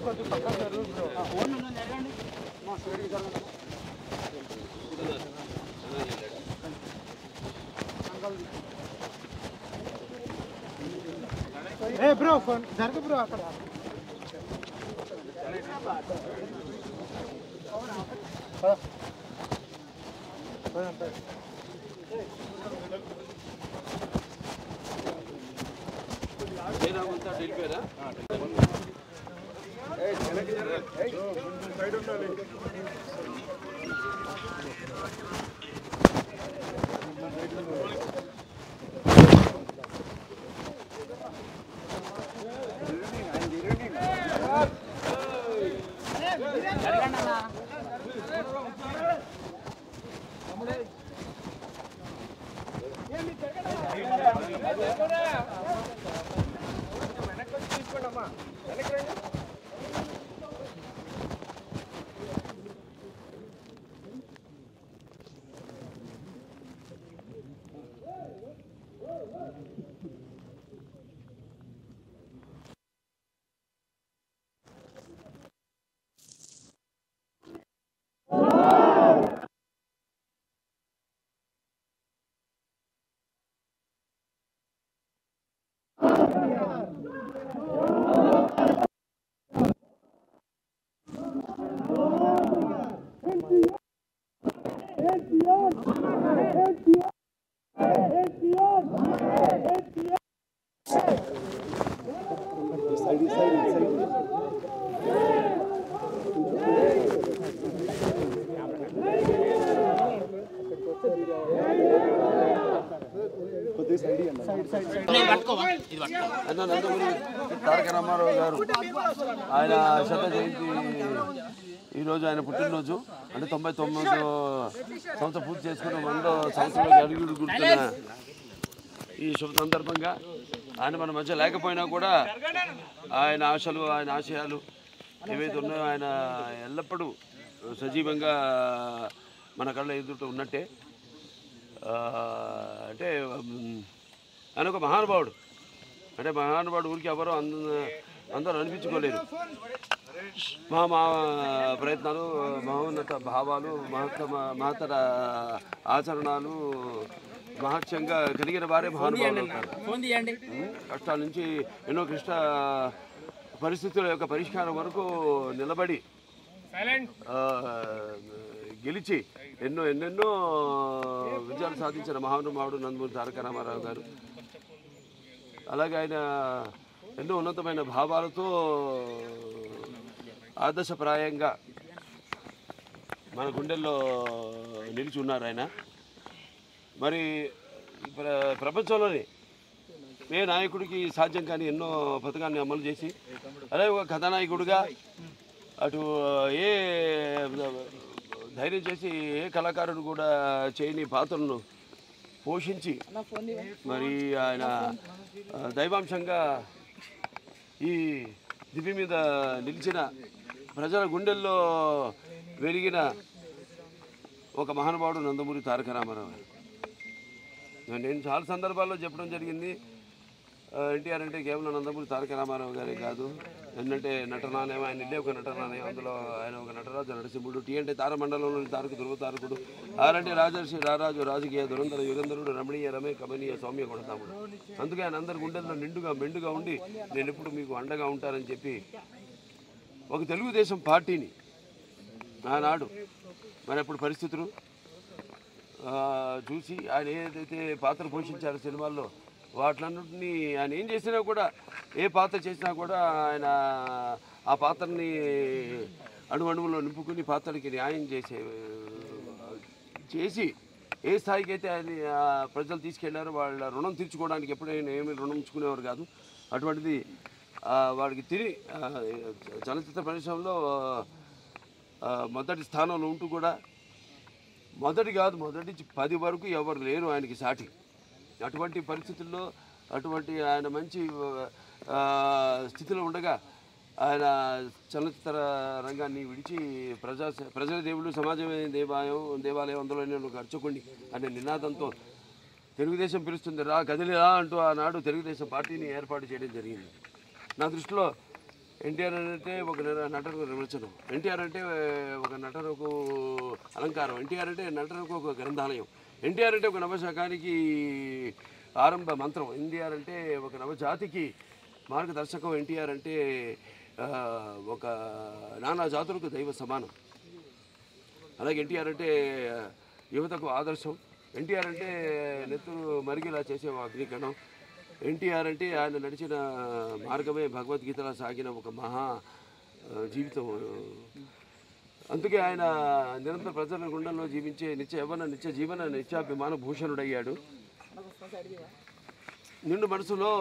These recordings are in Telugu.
ఏ బ్రో ఫోన్ జరుగు బ్రో అక్కడ అన్న నందమూరి తారక రామారావు గారు ఆయన శత జయంతి ఈరోజు ఆయన పుట్టినరోజు అంటే తొంభై తొమ్మిది సంవత్సరం పూర్తి చేసుకుని వందో సంవత్సరంలో అడుగుడు గుర్తున్న ఈ శుభ సందర్భంగా ఆయన మన మధ్య లేకపోయినా కూడా ఆయన ఆశలు ఆయన ఆశయాలు ఏవైతే ఉన్నాయో ఆయన ఎల్లప్పుడూ సజీవంగా మన కళ్ళ ఎదుట ఉన్నట్టే ఆ, అంటే ఉమ్, ఆయన ఒక మహానుభావుడు అంటే మహానుభావుడు ఊరికి ఎవరో అంద అందరూ అనిపించుకోలేరు మా మా ప్రయత్నాలు మహోన్నత భావాలు మహత్త మహత్తర ఆచరణలు మహత్యంగా కలిగిన వారే మహానుభావులు అవుతారు ఫోన్ తీయండి ఉమ్, కష్టాల నుంచి ఎన్నో క్లిష్ట పరిస్థితుల యొక్క పరిష్కారం వరకు నిలబడి ఆ, గెలిచి ఎన్నో ఎన్నెన్నో విజయాలు సాధించిన మహానుభావుడు నందమూరి తారక రామారావు గారు అలాగే ఆయన ఎన్నో ఉన్నతమైన భావాలతో ఆదర్శప్రాయంగా మన గుండెల్లో నిలిచి ఉన్నారు ఆయన మరి ప్ర ప్రపంచంలోనే ఏ నాయకుడికి సాధ్యం కాని ఎన్నో పథకాన్ని అమలు చేసి అలాగే ఒక కథానాయకుడిగా అటు ఏ ధైర్యం చేసి ఏ కళాకారుడు కూడా చేయని పాత్రను పోషించి మరి ఆయన ఆ, దైవాంశంగా ఈ దివి మీద నిలిచిన ప్రజల గుండెల్లో వెలిగిన ఒక మహానుభావుడు నందమూరి తారక రామారావు గారు. నేను చాలా సందర్భాల్లో చెప్పడం జరిగింది ఆ, ఎన్టీఆర్ అంటే కేవలం నందమూరి తారక రామారావు గారే కాదు ఏంటంటే నటనాలయం ఆయన ఇల్లే ఒక నటనాలయం అందులో ఆయన ఒక నటరాజు నరసింహుడు టీ అంటే తారమండలంలోని తారక ధ్రువ తారకుడు ఆర్ అంటే రాజర్షి రారాజు రాజకీయ దురంధర యుగంధరుడు రమణీయ రమే కమనీయ సౌమ్య గుణతాముడు అందుకే ఆయన అందరి గుండెల్లో నిండుగా మెండుగా ఉండి నేను ఎప్పుడు మీకు అండగా ఉంటానని చెప్పి ఒక తెలుగుదేశం పార్టీని ఆనాడు మరి అప్పుడు పరిస్థితులు ఆ, చూసి ఆయన ఏదైతే పాత్ర పోషించారో సినిమాల్లో వాటిలన్నింటినీ ఆయన ఏం చేసినా కూడా ఏ పాత్ర చేసినా కూడా ఆయన ఆ పాత్రని అణు అణువులో నింపుకుని పాత్రకి న్యాయం చేసే చేసి ఏ స్థాయికి అయితే ఆయన ఆ, ప్రజలు తీసుకెళ్లారో వాళ్ళ రుణం తీర్చుకోవడానికి ఎప్పుడైనా ఏమీ రుణం ఉంచుకునేవారు కాదు అటువంటిది ఆ, వాడికి తిరిగి ఆ, చలనచిత్ర పరిశ్రమలో ఆ, మొదటి స్థానంలో ఉంటూ కూడా మొదటి కాదు మొదటి నుంచి పది వరకు ఎవరు లేరు ఆయనకి సాటి అటువంటి పరిస్థితుల్లో అటువంటి ఆయన మంచి ఆ, స్థితిలో ఉండగా ఆయన చలనచిత్ర రంగాన్ని విడిచి ప్రజా ప్రజల దేవుడు సమాజమే దేవాలయం దేవాలయం అందులో నేను ఒక అర్చకుడిని అనే నినాదంతో తెలుగుదేశం పిలుస్తుంది రా కదిలి రా అంటూ ఆనాడు తెలుగుదేశం పార్టీని ఏర్పాటు చేయడం జరిగింది నా దృష్టిలో ఎన్టీఆర్ అంటే ఒక న- నటనకు నిర్వచనం ఎన్టీఆర్ అంటే ఒక నటనకు అలంకారం ఎన్టీఆర్ అంటే నటనకు ఒక గ్రంథాలయం ఎన్టీఆర్ అంటే ఒక నవశకానికి ఆరంభ మంత్రం ఎన్టీఆర్ అంటే ఒక నవజాతికి మార్గదర్శకం ఎన్టీఆర్ అంటే ఆ, ఒక నానా జాతులకు దైవ సమానం అలాగే ఎన్టీఆర్ అంటే యువతకు ఆదర్శం ఎన్టీఆర్ అంటే నెత్తురు మరిగేలా చేసే ఒక అగ్నికణం ఎన్టీఆర్ అంటే ఆయన నడిచిన మార్గమే భగవద్గీతలా సాగిన ఒక మహా ఆ, జీవితం అందుకే ఆయన నిరంతర ప్రజల గుండెల్లో జీవించే నిత్య యవ్వన నిత్య జీవన నిత్యాభిమాన భూషణుడయ్యాడు నిండు మనసులో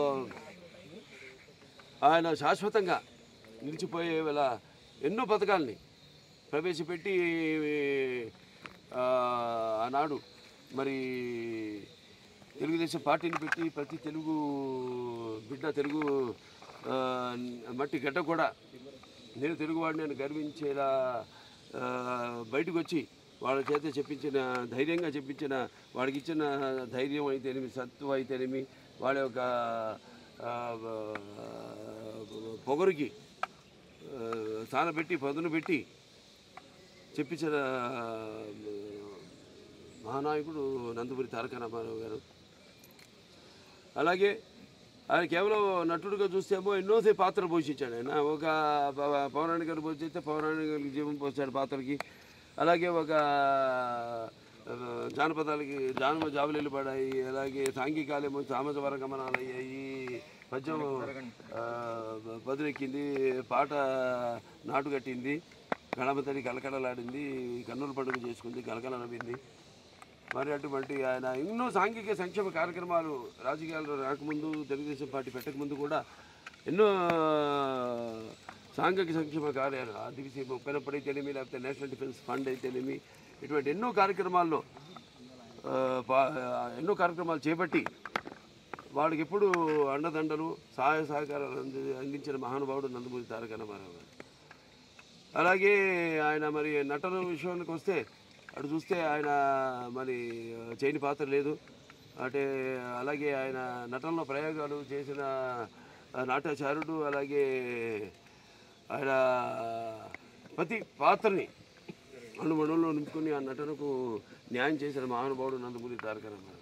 ఆయన శాశ్వతంగా నిలిచిపోయే వేళ ఎన్నో పథకాల్ని ప్రవేశపెట్టి ఆ, ఆనాడు మరి తెలుగుదేశం పార్టీని పెట్టి ప్రతి తెలుగు బిడ్డ తెలుగు ఆ, మట్టి గడ్డ కూడా నేను తెలుగువాడిని అని గర్వించేలా ఆ, బయటకు వచ్చి వాళ్ళ చేత చెప్పించిన ధైర్యంగా చెప్పించిన వాడికి ఇచ్చిన ధైర్యం అయితేనేమి సత్వ అయితేనేమి వాళ్ళ యొక్క ఆ, పొగరుకి ఆ, సానబెట్టి పదును పెట్టి చెప్పించిన ఆ, మహానాయకుడు నందమూరి తారక రామారావు గారు అలాగే ఆయన కేవలం నటుడుగా చూస్తేమో ఎన్నోసేపు పాత్రలు పోషించాడు ఆయన ఒక ప- పౌరాణిక గారు పోషిస్తే పౌరాణిక గారికి జీవం పోసాడు పాత్రకి అలాగే ఒక ఆ, జానపదాలకి జానపద జాబులు పడాయి అలాగే సాంఘికాలేమో సామాజ వర్గమనాలు అయ్యాయి పద్యం ఆ, బదులెక్కింది పాట నాటు కట్టింది గణపతిని కలకలలాడింది కన్నుల పండుగ చేసుకుంది కలకల నవ్వింది మరి అటువంటి ఆయన ఎన్నో సాంఘిక సంక్షేమ కార్యక్రమాలు రాజకీయాల్లో రాకముందు తెలుగుదేశం పార్టీ పెట్టకముందు కూడా ఎన్నో సాంఘిక సంక్షేమ కార్యాలు ఆర్టీసీ ముప్పైనప్పుడు అయితేనేమి లేకపోతే నేషనల్ డిఫెన్స్ ఫండ్ అయితేనేమి ఇటువంటి ఎన్నో కార్యక్రమాల్లో ఆ, పా- ఎన్నో కార్యక్రమాలు చేపట్టి వాళ్ళకి ఎప్పుడు అండదండలు సహాయ సహకారాలు అంది అందించిన మహానుభావుడు నందమూరి తారక రామారావు గారు అలాగే ఆయన మరి నటన విషయానికి వస్తే అటు చూస్తే ఆయన మరి చేయని పాత్ర లేదు అంటే అలాగే ఆయన నటనలో ప్రయోగాలు చేసిన ఆ, నాట్యాచారుడు అలాగే ఆయన ప్రతి పాత్రని అణుమణుల్లో నింపుకొని ఆ నటనకు న్యాయం చేసిన మహానుభావుడు నందమూరి తారక రామారావు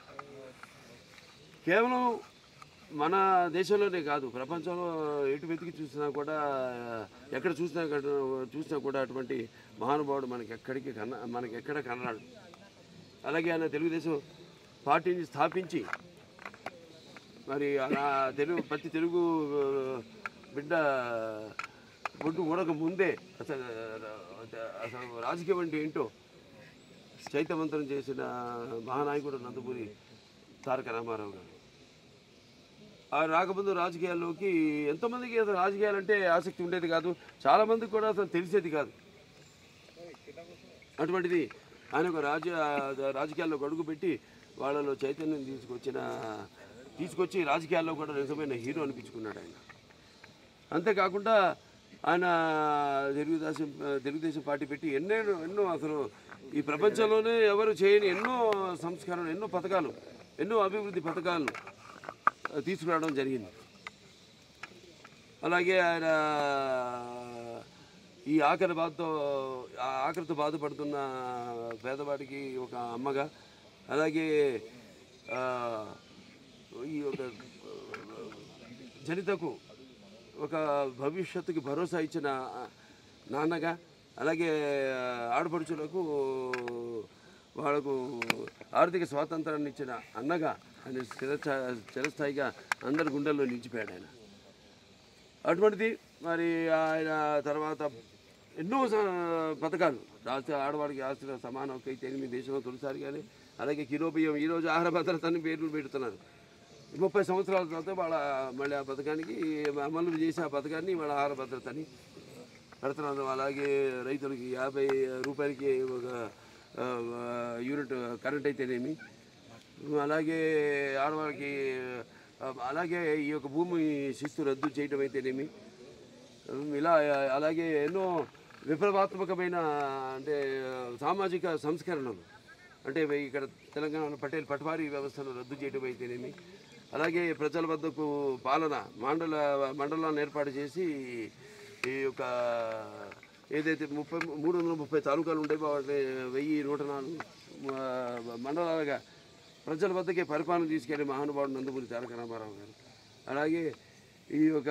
కేవలం మన దేశంలోనే కాదు ప్రపంచంలో ఎటు వెతికి చూసినా కూడా ఎక్కడ చూసినా కూడా- చూసినా కూడా అటువంటి మహానుభావుడు మనకి ఎక్కడికి కన్న మనకి ఎక్కడ కనరాడు అలాగే ఆయన తెలుగుదేశం పార్టీని స్థాపించి మరి అలా తెలుగు ప్రతి తెలుగు బిడ్డ ఒడ్డు ఊడక ముందే అసలు అసలు రాజకీయం అంటే ఏంటో చైతవంతం చేసిన మహానాయకుడు నందమూరి తారక రామారావు గారు ఆయన రాకముందు రాజకీయాల్లోకి ఎంతమందికి అసలు రాజకీయాలంటే ఆసక్తి ఉండేది కాదు చాలామందికి కూడా అసలు తెలిసేది కాదు అటువంటిది ఆయన ఒక రాజ రాజకీయాల్లో అడుగు పెట్టి వాళ్ళలో చైతన్యం తీసుకొచ్చిన తీసుకొచ్చి రాజకీయాల్లో కూడా నిజమైన హీరో అనిపించుకున్నాడు ఆయన అంతేకాకుండా ఆయన తెలుగుదేశం తెలుగుదేశం పార్టీ పెట్టి ఎన్నో ఎన్నో అసలు ఈ ప్రపంచంలోనే ఎవరు చేయని ఎన్నో సంస్కరణలు ఎన్నో పథకాలు ఎన్నో అభివృద్ధి పథకాలను ఆ, తీసుకురావడం జరిగింది అలాగే ఆయన ఈ ఆకలి బాధతో ఆ ఆకలితో బాధపడుతున్న పేదవాడికి ఒక అమ్మగా అలాగే ఆ, ఈ ఒక జనితకు ఒక భవిష్యత్తుకి భరోసా ఇచ్చిన నాన్నగా అలాగే ఆడపడుచులకు వాళ్ళకు ఆర్థిక స్వాతంత్రాన్ని ఇచ్చిన అన్నగా ఆయన చిరస్థా చిరస్థాయిగా అందరి గుండెల్లో నిలిచిపోయాడు ఆయన అటువంటిది మరి ఆయన తర్వాత ఎన్నో స- పథకాలు రాష్ట్ర ఆడవాడికి ఆస్తుల సమాన హక్కు అయితే ఎనిమిది దేశంలో తొలిసారిగానే అలాగే కిలో బియ్యం ఈరోజు ఆహార భద్రతని పేర్లు పెడుతున్నారు ముప్పై సంవత్సరాల తర్వాత వాళ్ళ మళ్ళీ ఆ పథకానికి అమలు చేసే ఆ పథకాన్ని వాళ్ళ ఆహార భద్రతని పెడుతున్నారు అలాగే రైతులకి యాభై రూపాయలకి ఒక ఆ, యూనిట్ కరెంట్ అయితేనేమి అలాగే ఆడవాళ్ళకి ఆ, అలాగే ఈ యొక్క భూమి శిస్తు రద్దు చేయడం అయితేనేమి ఇలా అలాగే ఎన్నో విప్లవాత్మకమైన అంటే సామాజిక సంస్కరణలు అంటే ఇక్కడ తెలంగాణలో పటేల్ పట్వారీ వ్యవస్థను రద్దు చేయడం అయితేనేమి అలాగే ప్రజల వద్దకు పాలన మండల మండలాన్ని ఏర్పాటు చేసి ఈ యొక్క ఏదైతే ముప్పై మూడు వందల ముప్పై తాలూకాలు ఉంటాయి వాటిని వెయ్యి నూట నాలుగు ఆ, మండలాలుగా ప్రజల వద్దకే పరిపాలన తీసుకెళ్లి మహానుభావుడు నందమూరి తారక రామారావు గారు అలాగే ఈ యొక్క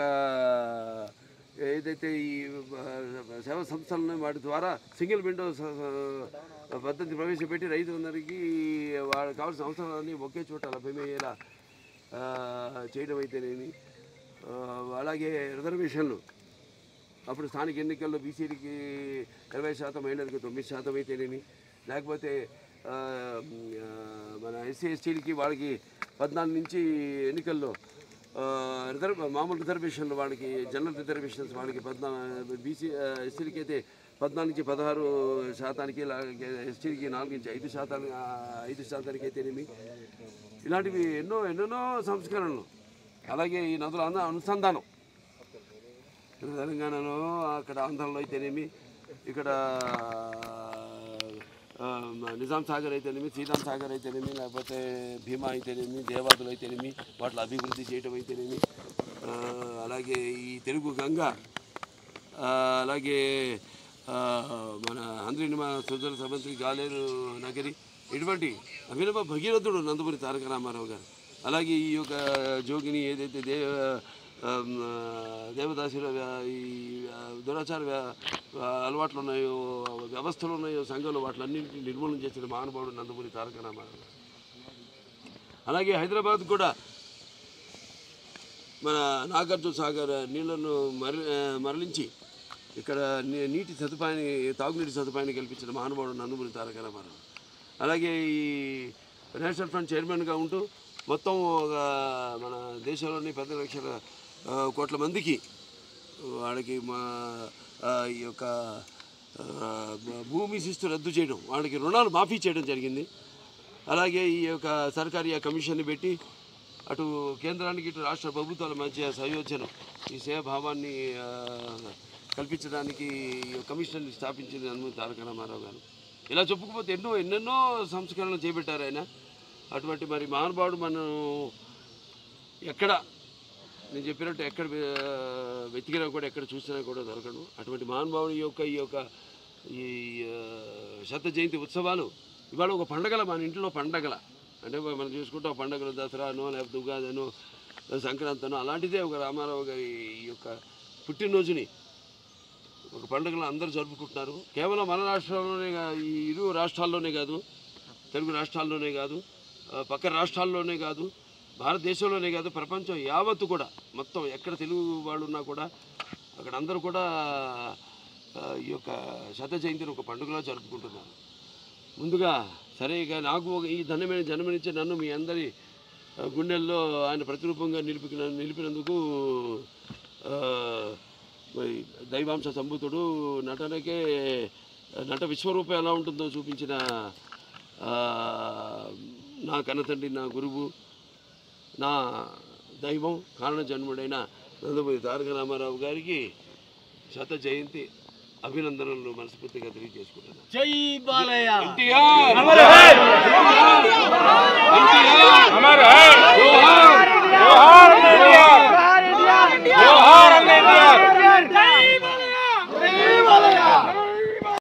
ఏదైతే ఈ ఆ, సేవా సంస్థలను వాటి ద్వారా సింగిల్ విండో స- స- పద్ధతి ప్రవేశపెట్టి రైతులందరికీ వాళ్ళకి కావాల్సిన అవసరాలన్నీ ఒకే చోట లభ్యమయ్యేలా ఆ, చేయడం అయితేనేమి ఆ, అలాగే రిజర్వేషన్లు అప్పుడు స్థానిక ఎన్నికల్లో బీసీలకి ఇరవై శాతం మహిళలకు తొమ్మిది శాతం అయితేనేమి లేకపోతే ఆ, ఆ, మన ఎస్సీ ఎస్టీలకి వాళ్ళకి పద్నాలుగు నుంచి ఎన్నికల్లో ఆ, రిజర్వ్ మామూలు రిజర్వేషన్లు వాళ్ళకి జనరల్ రిజర్వేషన్స్ వాళ్ళకి పద్నాలుగు బీసీ ఎస్సీలకి అయితే పద్నాలుగు నుంచి పదహారు శాతానికి అలాగే ఎస్టీలకి నాలుగు నుంచి ఐదు శాతానికి ఆ, ఐదు శాతానికి అయితేనేమి ఇలాంటివి ఎన్నో ఎన్నెన్నో సంస్కరణలు అలాగే ఈ నదుల అను అనుసంధానం తెలంగాణలో అక్కడ ఆంధ్రలో అయితేనేమి ఇక్కడ ఆ, నిజాం సాగర్ అయితేనేమి శ్రీరామ్ సాగర్ అయితేనేమి లేకపోతే భీమా అయితేనేమి దేవాదులు అయితేనేమి వాటిని అభివృద్ధి చేయటం అయితేనేమి ఆ, అలాగే ఈ తెలుగు గంగ ఆ, అలాగే ఆ, మన ఆంధ్రీనిమ సుందర సమంత్రి గాలేరు నగరి ఇటువంటి అభినవ భగీరథుడు నందమూరి తారక రామారావు గారు అలాగే ఈ యొక్క జోగిని ఏదైతే దేవ ఆమ్, ఆ, దేవదాసుల వ్య- ఈ ఆ, దురాచార వ్య- ఆ, అలవాట్లు ఉన్నాయో వ్యవస్థలు ఉన్నాయో సంఘంలో వాటిలన్నింటినీ నిర్మూలన చేసిన మహానుభావుడు నందమూరి తారక రామారావు గారు. అలాగే హైదరాబాద్ కూడా మన నాగార్జున సాగర్ నీళ్లను మరలి ఆ, మరలించి ఇక్కడ నీ- నీటి సదుపాయాన్ని తాగునీటి సదుపాయాన్ని కల్పించిన మహానుభావుడు నందమూరి తారక రామారావు అలాగే ఈ నేషనల్ ఫ్రంట్ చైర్మన్గా ఉంటూ మొత్తం ఒక మన దేశంలోని పెద్ద లక్షల ఆ, కోట్ల మందికి వాళ్ళకి మా ఆ, ఈ యొక్క ఆ, భూమి శిస్తు రద్దు చేయడం వాళ్ళకి రుణాలు మాఫీ చేయడం జరిగింది అలాగే ఈ యొక్క సర్కారీ కమిషన్ని పెట్టి అటు కేంద్రానికి ఇటు రాష్ట్ర ప్రభుత్వాల మధ్య సంయోజనం ఈ సేవాభావాన్ని ఆ, కల్పించడానికి ఈ కమిషన్ని స్థాపించింది నందమూరి తారక రామారావు గారు ఇలా చెప్పుకోకపోతే ఎన్నో ఎన్నెన్నో సంస్కరణలు చేపట్టారు ఆయన అటువంటి మరి మహానుభావుడు మనం ఎక్కడ నేను చెప్పినట్టు ఎక్కడ ఆ, వెతికినా కూడా ఎక్కడ చూసినా కూడా దొరకడు అటువంటి మహానుభావుని యొక్క ఈ యొక్క ఈ ఆ, శత జయంతి ఉత్సవాలు ఇవాళ ఒక పండగల మన ఇంట్లో పండగల అంటే మనం చూసుకుంటాం పండగలు దసరానో లేకపోతే ఉగాదనో సంక్రాంతనో అలాంటిదే ఒక రామారావు గారి ఈ యొక్క పుట్టినరోజుని ఒక పండుగలు అందరూ జరుపుకుంటున్నారు కేవలం మన రాష్ట్రంలోనే కా- ఈ ఇరు రాష్ట్రాల్లోనే కాదు తెలుగు రాష్ట్రాల్లోనే కాదు ఆ, పక్క రాష్ట్రాల్లోనే కాదు భారతదేశంలోనే కాదు ప్రపంచం యావత్తు కూడా మొత్తం ఎక్కడ తెలుగు వాళ్ళు ఉన్నా కూడా అక్కడ అందరూ కూడా ఆ, ఈ యొక్క శత జయంతిని ఒక పండుగలా జరుపుకుంటున్నారు ముందుగా సరే ఇక నాకు ఒక ఈ ధన్యమైన జన్మనిచ్చే నన్ను మీ అందరి ఆ, గుండెల్లో ఆయన ప్రతిరూపంగా నిలిపి నిలిపినందుకు ఆ, మరి దైవాంశ సంభూతుడు నటనకే నట విశ్వరూపం ఎలా ఉంటుందో చూపించిన ఆ, నా కన్నతండ్రి నా గురువు నా దైవం కారణ జన్ముడైన నందమూరి తారక రామారావు గారికి శత జయంతి అభినందనలు మనస్ఫూర్తిగా తెలియజేసుకుంటున్నాను జై బాలయ్య ఎన్టీఆర్ अमर है जोहार जोहार जोहार जोहार